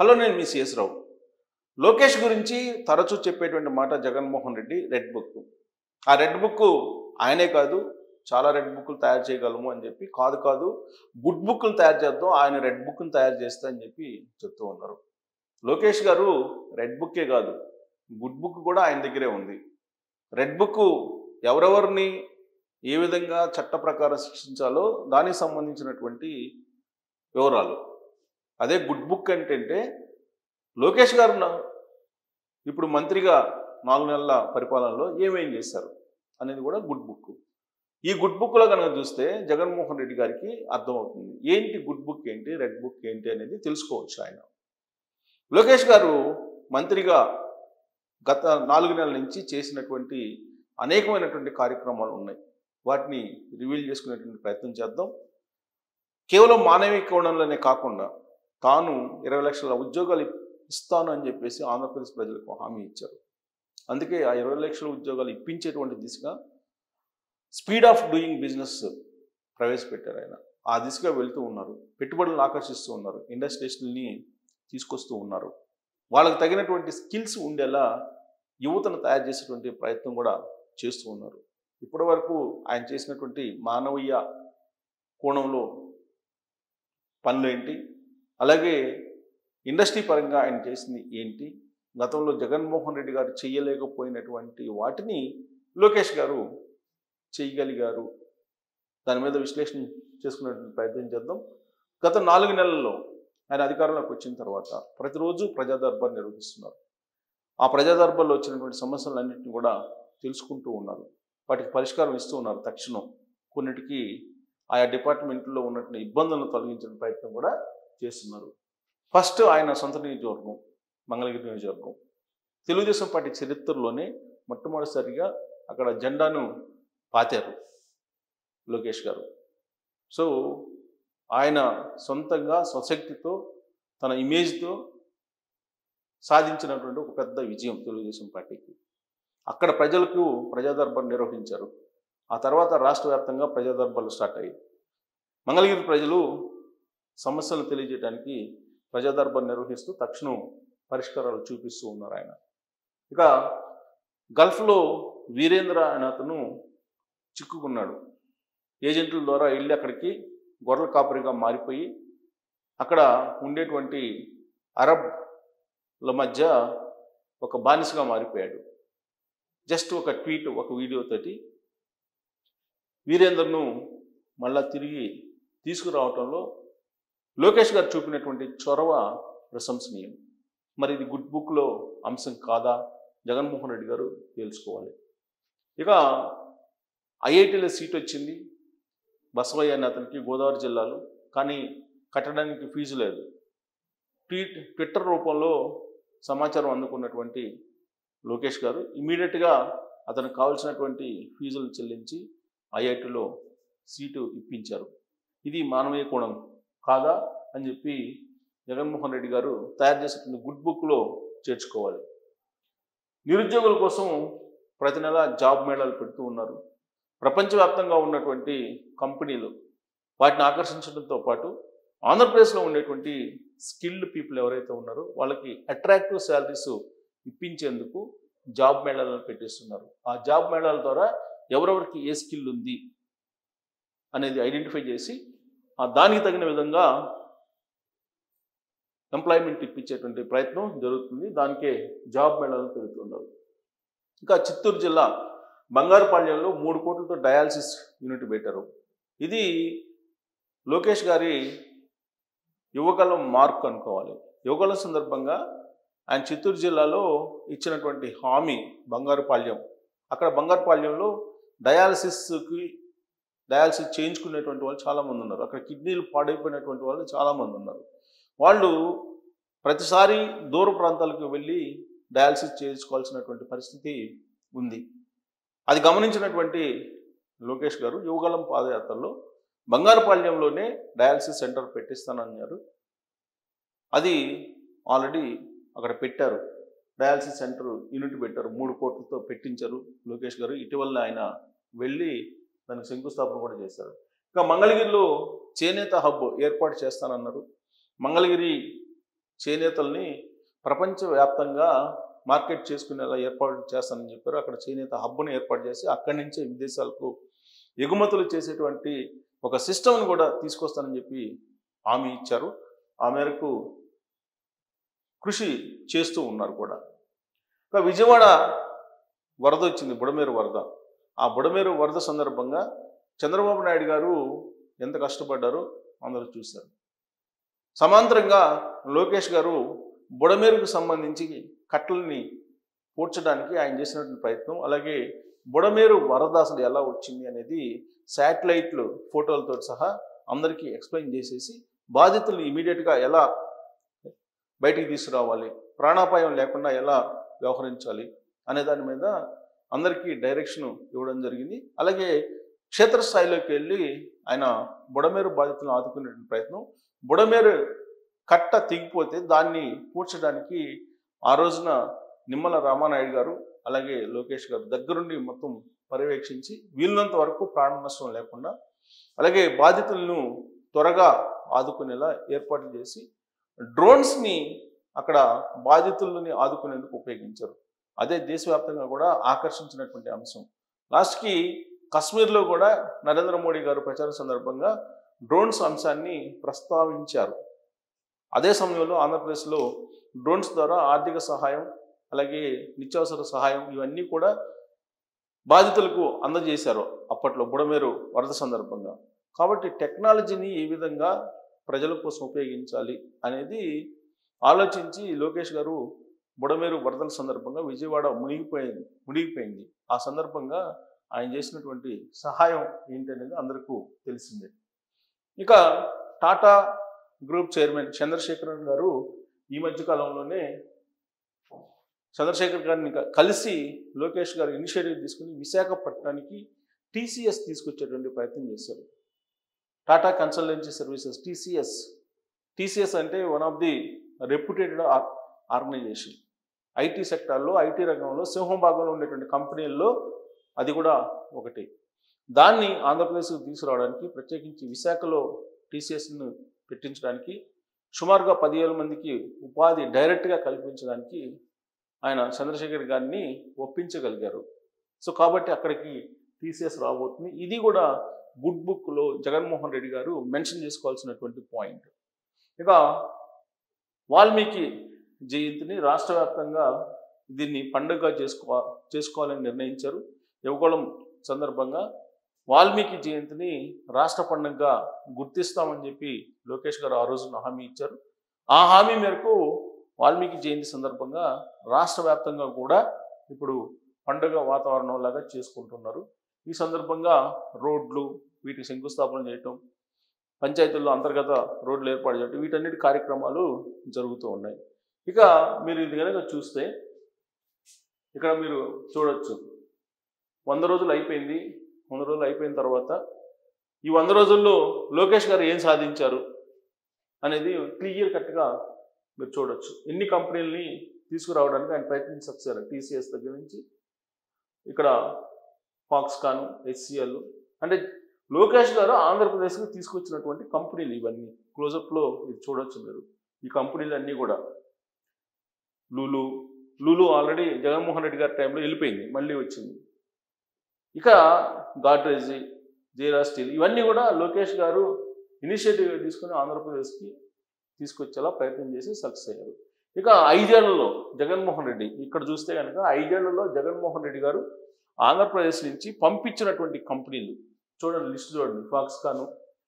hello నేను మీ CS రావు లోకేష్ గురించి తరచూ చెప్పేటువంటి మాట జగన్మోహన్ రెడ్డి రెడ్ బుక్ ఆ రెడ్ బుక్ ఆయనే కాదు చాలా రెడ్ బుక్లు తయారు చేయగలము అని చెప్పి కాదు కాదు గుడ్ బుక్లు తయారు చేద్దాం ఆయన రెడ్ బుక్ని తయారు చేస్తా అని చెప్పి చెప్తూ ఉన్నారు లోకేష్ గారు రెడ్ బుక్కే కాదు గుడ్ బుక్ కూడా ఆయన దగ్గరే ఉంది రెడ్ బుక్ ఎవరెవరిని ఏ విధంగా చట్ట ప్రకారం శిక్షించాలో దానికి సంబంధించినటువంటి వివరాలు అదే గుడ్ బుక్ ఏంటంటే లోకేష్ గారు నా- ఇప్పుడు మంత్రిగా నాలుగు నెలల పరిపాలనలో ఏమేం చేశారు అనేది కూడా గుడ్ బుక్ ఈ గుడ్ బుక్లో కనుక చూస్తే జగన్మోహన్ రెడ్డి గారికి అర్థమవుతుంది ఏంటి గుడ్ బుక్ ఏంటి రెడ్ బుక్ ఏంటి అనేది తెలుసుకోవచ్చు ఆయన లోకేష్ గారు మంత్రిగా గత నాలుగు నెలల నుంచి చేసినటువంటి అనేకమైనటువంటి కార్యక్రమాలు ఉన్నాయి వాటిని రివీల్ చేసుకునేటువంటి ప్రయత్నం చేద్దాం కేవలం మానవీయ కోణంలోనే కాకుండా తాను ఇరవై లక్షల ఉద్యోగాలు ఇస్తాను అని చెప్పేసి ఆంధ్రప్రదేశ్ ప్రజలకు హామీ ఇచ్చారు అందుకే ఆ ఇరవై లక్షల ఉద్యోగాలు ఇప్పించేటువంటి దిశగా స్పీడ్ ఆఫ్ డూయింగ్ బిజినెస్ ప్రవేశపెట్టారు ఆయన ఆ దిశగా వెళ్తూ ఉన్నారు పెట్టుబడులను ఆకర్షిస్తూ ఉన్నారు ఇండస్ట్రీస్ని తీసుకొస్తూ ఉన్నారు వాళ్ళకి తగినటువంటి స్కిల్స్ ఉండేలా యువతను తయారు చేసేటువంటి ప్రయత్నం కూడా చేస్తూ ఉన్నారు ఇప్పటి వరకు ఆయన చేసినటువంటి మానవీయ కోణంలో పనులు ఏంటి అలాగే ఇండస్ట్రీ పరంగా ఆయన చేసింది ఏంటి గతంలో జగన్మోహన్ రెడ్డి గారు చేయలేకపోయినటువంటి వాటిని లోకేష్ గారు చేయగలిగారు దాని మీద విశ్లేషణ చేసుకునేటువంటి ప్రయత్నం చేద్దాం గత నాలుగు నెలల్లో ఆయన అధికారంలోకి వచ్చిన తర్వాత ప్రతిరోజు ప్రజా దర్బార్ నిర్వహిస్తున్నారు ఆ ప్రజా దర్బార్లో వచ్చినటువంటి సమస్యలన్నింటినీ కూడా తెలుసుకుంటూ ఉన్నారు వాటికి పరిష్కారం ఇస్తూ ఉన్నారు తక్షణం కొన్నిటికి ఆయా డిపార్ట్మెంట్లో ఉన్నటువంటి ఇబ్బందులను తొలగించిన ప్రయత్నం కూడా చేస్తున్నారు ఫస్ట్ ఆయన సొంత నియోజకవర్గం మంగళగిరి నియోజకవర్గం తెలుగుదేశం పార్టీ చరిత్రలోనే మొట్టమొదటిసారిగా అక్కడ జెండాను పాతారు లోకేష్ గారు సో ఆయన సొంతంగా స్వశక్తితో తన ఇమేజ్తో సాధించినటువంటి ఒక పెద్ద విజయం తెలుగుదేశం పార్టీకి అక్కడ ప్రజలకు ప్రజాదర్బార్ నిర్వహించారు ఆ తర్వాత రాష్ట్ర వ్యాప్తంగా ప్రజాదర్బార్లు స్టార్ట్ అయ్యాయి మంగళగిరి ప్రజలు సమస్యలు తెలియజేయడానికి ప్రజాదర్బార్ నిర్వహిస్తూ తక్షణం పరిష్కారాలు చూపిస్తూ ఉన్నారు ఆయన ఇక గల్ఫ్లో వీరేంద్ర అనే అతను చిక్కుకున్నాడు ఏజెంట్ల ద్వారా వెళ్ళి అక్కడికి గొర్రెల కాపరిగా మారిపోయి అక్కడ ఉండేటువంటి అరబ్ల మధ్య ఒక బానిసగా మారిపోయాడు జస్ట్ ఒక ట్వీట్ ఒక వీడియో తోటి వీరేందర్ను మళ్ళా తిరిగి తీసుకురావటంలో లోకేష్ గారు చూపినటువంటి చొరవ ప్రశంసనీయం మరి ఇది గుడ్ బుక్లో అంశం కాదా జగన్మోహన్ రెడ్డి గారు తెలుసుకోవాలి ఇక ఐఐటీలో సీట్ వచ్చింది బసవయ్య అనే అతనికి గోదావరి జిల్లాలో కానీ కట్టడానికి ఫీజు లేదు ట్వీట్ ట్విట్టర్ రూపంలో సమాచారం అందుకున్నటువంటి లోకేష్ గారు ఇమీడియట్గా అతనికి కావాల్సినటువంటి ఫీజులు చెల్లించి ఐఐటిలో సీటు ఇప్పించారు ఇది మానవీయ కోణం కాదా అని చెప్పి జగన్మోహన్ రెడ్డి గారు తయారు చేసిన గుడ్ బుక్లో చేర్చుకోవాలి నిరుద్యోగుల కోసం ప్రతి నెల జాబ్ మేళాలు పెడుతూ ఉన్నారు ప్రపంచవ్యాప్తంగా ఉన్నటువంటి కంపెనీలు వాటిని ఆకర్షించడంతో పాటు ఆంధ్రప్రదేశ్లో ఉండేటువంటి స్కిల్డ్ పీపుల్ ఎవరైతే ఉన్నారో వాళ్ళకి అట్రాక్టివ్ శాలరీస్ ఇప్పించేందుకు జాబ్ మేళాలను పెట్టిస్తున్నారు ఆ జాబ్ మేళాల ద్వారా ఎవరెవరికి ఏ స్కిల్ ఉంది అనేది ఐడెంటిఫై చేసి ఆ దానికి తగిన విధంగా ఎంప్లాయ్మెంట్ ఇప్పించేటువంటి ప్రయత్నం జరుగుతుంది దానికే జాబ్ మేళాలు పెడుతున్నారు ఇంకా చిత్తూరు జిల్లా బంగారుపాళ్యంలో మూడు కోట్లతో డయాలసిస్ యూనిట్ పెట్టారు ఇది లోకేష్ గారి యువకాలం మార్క్ అనుకోవాలి యువకాలం సందర్భంగా ఆయన చిత్తూరు జిల్లాలో ఇచ్చినటువంటి హామీ బంగారుపాళ్యం అక్కడ బంగారుపాళ్యంలో డయాలసిస్కి డయాలసిస్ చేయించుకునేటువంటి వాళ్ళు చాలామంది ఉన్నారు అక్కడ కిడ్నీలు పాడైపోయినటువంటి వాళ్ళు చాలామంది ఉన్నారు వాళ్ళు ప్రతిసారి దూర ప్రాంతాలకు వెళ్ళి డయాలసిస్ చేయించుకోవాల్సినటువంటి పరిస్థితి ఉంది అది గమనించినటువంటి లోకేష్ గారు యువగలం పాదయాత్రలో బంగారుపాళ్యంలోనే డయాలసిస్ సెంటర్ పెట్టిస్తానన్నారు అది ఆల్రెడీ అక్కడ పెట్టారు డయాలసిస్ సెంటర్ యూనిట్ పెట్టారు మూడు కోట్లతో పెట్టించారు లోకేష్ గారు ఇటీవల ఆయన వెళ్ళి దానికి శంకుస్థాపన కూడా చేశారు ఇక మంగళగిరిలో చేనేత హబ్ ఏర్పాటు చేస్తానన్నారు మంగళగిరి చేనేతల్ని ప్రపంచవ్యాప్తంగా మార్కెట్ చేసుకునేలా ఏర్పాటు చేస్తానని చెప్పారు అక్కడ చేనేత హబ్ను ఏర్పాటు చేసి అక్కడి నుంచే విదేశాలకు ఎగుమతులు చేసేటువంటి ఒక సిస్టమ్ని కూడా తీసుకొస్తానని చెప్పి హామీ ఇచ్చారు ఆ మేరకు కృషి చేస్తూ ఉన్నారు కూడా ఇంకా విజయవాడ వరద వచ్చింది బుడమేరు వరద ఆ బుడమేరు వరద సందర్భంగా చంద్రబాబు నాయుడు గారు ఎంత కష్టపడ్డారో అందరూ చూశారు సమాంతరంగా లోకేష్ గారు బుడమేరుకు సంబంధించి కట్టలని పూడ్చడానికి ఆయన చేసినటువంటి ప్రయత్నం అలాగే బుడమేరు వరద అసలు ఎలా వచ్చింది అనేది శాటిలైట్లు ఫోటోలతో సహా అందరికీ ఎక్స్ప్లెయిన్ చేసేసి బాధితుల్ని ఇమీడియట్గా ఎలా బయటికి తీసుకురావాలి ప్రాణాపాయం లేకుండా ఎలా వ్యవహరించాలి అనే దాని మీద అందరికీ డైరెక్షన్ ఇవ్వడం జరిగింది అలాగే క్షేత్రస్థాయిలోకి వెళ్ళి ఆయన బుడమేరు బాధితులను ఆదుకునే ప్రయత్నం బుడమేరు కట్ట తెగిపోతే దాన్ని పూడ్చడానికి ఆ రోజున నిమ్మల రామానాయుడు గారు అలాగే లోకేష్ గారు దగ్గరుండి మొత్తం పర్యవేక్షించి వీలున్నంత వరకు ప్రాణ నష్టం లేకుండా అలాగే బాధితులను త్వరగా ఆదుకునేలా ఏర్పాట్లు చేసి డ్రోన్స్ని అక్కడ బాధితులని ఆదుకునేందుకు ఉపయోగించారు అదే దేశవ్యాప్తంగా కూడా ఆకర్షించినటువంటి అంశం లాస్ట్కి కశ్మీర్లో కూడా నరేంద్ర మోడీ గారు ప్రచార సందర్భంగా డ్రోన్స్ అంశాన్ని ప్రస్తావించారు అదే సమయంలో ఆంధ్రప్రదేశ్లో డ్రోన్స్ ద్వారా ఆర్థిక సహాయం అలాగే నిత్యావసర సహాయం ఇవన్నీ కూడా బాధితులకు అందజేశారు అప్పట్లో బుడమేరు వరద సందర్భంగా కాబట్టి టెక్నాలజీని ఏ విధంగా ప్రజల కోసం ఉపయోగించాలి అనేది ఆలోచించి లోకేష్ గారు బుడమేరు వరదల సందర్భంగా విజయవాడ మునిగిపోయింది మునిగిపోయింది ఆ సందర్భంగా ఆయన చేసినటువంటి సహాయం ఏంటనేది అందరికీ తెలిసిందే ఇక టాటా గ్రూప్ చైర్మన్ చంద్రశేఖరన్ గారు ఈ మధ్య కాలంలోనే చంద్రశేఖర్ గారిని క- కలిసి లోకేష్ గారు ఇనిషియేటివ్ తీసుకుని విశాఖపట్నానికి టీసీఎస్ తీసుకొచ్చేటువంటి ప్రయత్నం చేశారు Tata Consultancy Services TCS TCS అంటే one of the reputed organisation IT సెక్టార్లో ఐటీ రంగంలో సింహం భాగంలో ఉండేటువంటి కంపెనీల్లో అది కూడా ఒకటి దాన్ని ఆంధ్రప్రదేశ్కి తీసుకురావడానికి ప్రత్యేకించి విశాఖలో టీసీఎస్ను పెట్టించడానికి సుమారుగా పదివేల మందికి ఉపాధి డైరెక్ట్గా కల్పించడానికి ఆయన చంద్రశేఖర్ గారిని ఒప్పించగలిగారు సో కాబట్టి అక్కడికి టీసీఎస్ రాబోతుంది ఇది కూడా గుడ్ బుక్లో జగన్మోహన్ రెడ్డి గారు మెన్షన్ చేసుకోవాల్సినటువంటి పాయింట్ ఇక వాల్మీకి జయంతిని రాష్ట్ర వ్యాప్తంగా దీన్ని పండుగ చేసుకో చేసుకోవాలని నిర్ణయించారు యువకుళం సందర్భంగా వాల్మీకి జయంతిని రాష్ట్ర పండుగగా గుర్తిస్తామని చెప్పి లోకేష్ గారు ఆ రోజున హామీ ఇచ్చారు ఆ హామీ మేరకు వాల్మీకి జయంతి సందర్భంగా రాష్ట్ర వ్యాప్తంగా కూడా ఇప్పుడు పండుగ వాతావరణం లాగా చేసుకుంటున్నారు ఈ సందర్భంగా రోడ్లు వీటికి శంకుస్థాపన చేయటం పంచాయతీల్లో అంతర్గత రోడ్లు ఏర్పాటు చేయటం వీటన్నిటి కార్యక్రమాలు జరుగుతూ ఉన్నాయి ఇక మీరు ఇది కనుక చూస్తే ఇక్కడ మీరు చూడొచ్చు వంద రోజులు అయిపోయింది వంద రోజులు అయిపోయిన తర్వాత ఈ వంద రోజుల్లో లోకేష్ గారు ఏం సాధించారు అనేది క్లియర్ కట్గా మీరు చూడొచ్చు ఎన్ని కంపెనీలని తీసుకురావడానికి ఆయన ప్రయత్నించారు టీసీఎస్ దగ్గర నుంచి ఇక్కడ ఫాక్స్కాన్ హెచ్సిఎల్ అంటే లోకేష్ గారు ఆంధ్రప్రదేశ్కి తీసుకొచ్చినటువంటి కంపెనీలు ఇవన్నీ క్లోజప్లో ఇది చూడొచ్చు మీరు ఈ కంపెనీలు అన్నీ కూడా లూలు లూలు ఆల్రెడీ జగన్మోహన్ రెడ్డి గారి టైంలో వెళ్ళిపోయింది మళ్ళీ వచ్చింది ఇక గాడ్రేజ్ జేరా స్టీల్ ఇవన్నీ కూడా లోకేష్ గారు ఇనిషియేటివ్ తీసుకుని ఆంధ్రప్రదేశ్కి తీసుకొచ్చేలా ప్రయత్నం చేసి సక్సెస్ అయ్యారు ఇక ఐదేళ్లలో జగన్మోహన్ రెడ్డి ఇక్కడ చూస్తే కనుక ఐదేళ్లలో జగన్మోహన్ రెడ్డి గారు ఆంధ్రప్రదేశ్ నుంచి పంపించినటువంటి కంపెనీలు చూడండి లిస్ట్ చూడండి ఫాక్స్కాను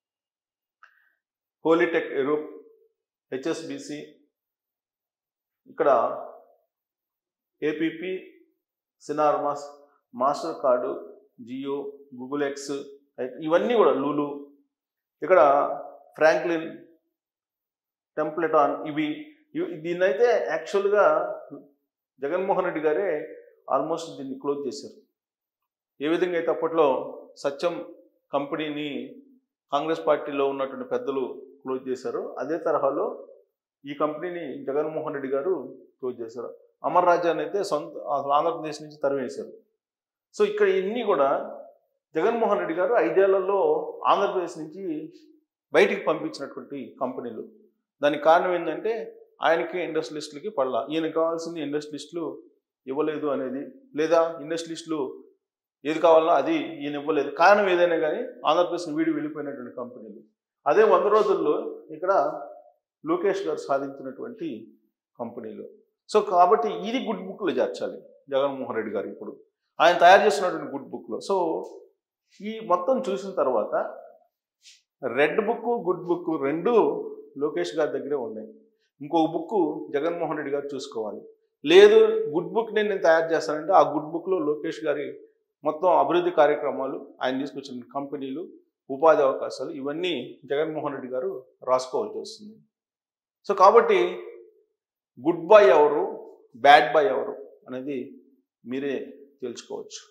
హోలీటెక్ ఎరూప్ హెచ్ఎస్బిసి ఇక్కడ APP Sinarmas Mastercard Jio Google X ఇవన్నీ కూడా లూలు ఇక్కడ ఫ్రాంక్లిన్ టెంప్లెటాన్ ఇవి ఇవి- దీన్నైతే యాక్చువల్గా జగన్మోహన్ రెడ్డి గారే ఆల్మోస్ట్ దీన్ని క్లోజ్ చేశారు ఏ విధంగా అయితే అప్పట్లో సత్యం కంపెనీని కాంగ్రెస్ పార్టీలో ఉన్నటువంటి పెద్దలు క్లోజ్ చేశారో అదే తరహాలో ఈ కంపెనీని జగన్మోహన్ రెడ్డి గారు క్లోజ్ చేశారు అమర్ రాజ్యాన్ని అయితే సొంత అసలు ఆంధ్రప్రదేశ్ నుంచి తరివేశారు సో ఇక్కడ ఇన్ని కూడా జగన్మోహన్ రెడ్డి గారు ఐదేళ్లలో ఆంధ్రప్రదేశ్ నుంచి బయటికి పంపించినటువంటి కంపెనీలు దానికి కారణం ఏంటంటే ఆయనకి ఇండస్ట్రియలిస్టులకి పడలా ఈయనకు కావాల్సింది ఇండస్ట్రియలిస్టులు ఇవ్వలేదు అనేది లేదా ఇండస్ట్రియలిస్టులు ఏది కావాలన్నా అది ఈయన ఇవ్వలేదు కారణం ఏదైనా కానీ ఆంధ్రప్రదేశ్ వీడి వెళ్ళిపోయినటువంటి కంపెనీలు అదే వంద రోజుల్లో ఇక్కడ లోకేష్ గారు సాధించినటువంటి కంపెనీలు సో కాబట్టి ఇది గుడ్ బుక్లో చేర్చాలి జగన్మోహన్ రెడ్డి గారు ఇప్పుడు ఆయన తయారు చేస్తున్నటువంటి గుడ్ బుక్లో సో ఈ మొత్తం చూసిన తర్వాత రెడ్ బుక్ గుడ్ బుక్ రెండు లోకేష్ గారి దగ్గరే ఉన్నాయి ఇంకొక బుక్ జగన్మోహన్ రెడ్డి గారు చూసుకోవాలి లేదు గుడ్ బుక్ నేను తయారు చేస్తానంటే ఆ గుడ్ బుక్లో లోకేష్ గారి మొత్తం అభివృద్ధి కార్యక్రమాలు ఆయన తీసుకొచ్చిన కంపెనీలు ఉపాధి అవకాశాలు ఇవన్నీ జగన్మోహన్ రెడ్డి గారు రాసుకోవాల్సి వస్తుంది సో కాబట్టి గుడ్ బాయ్ ఎవరు బ్యాడ్ బాయ్ ఎవరు అనేది మీరే తెలుసుకోవచ్చు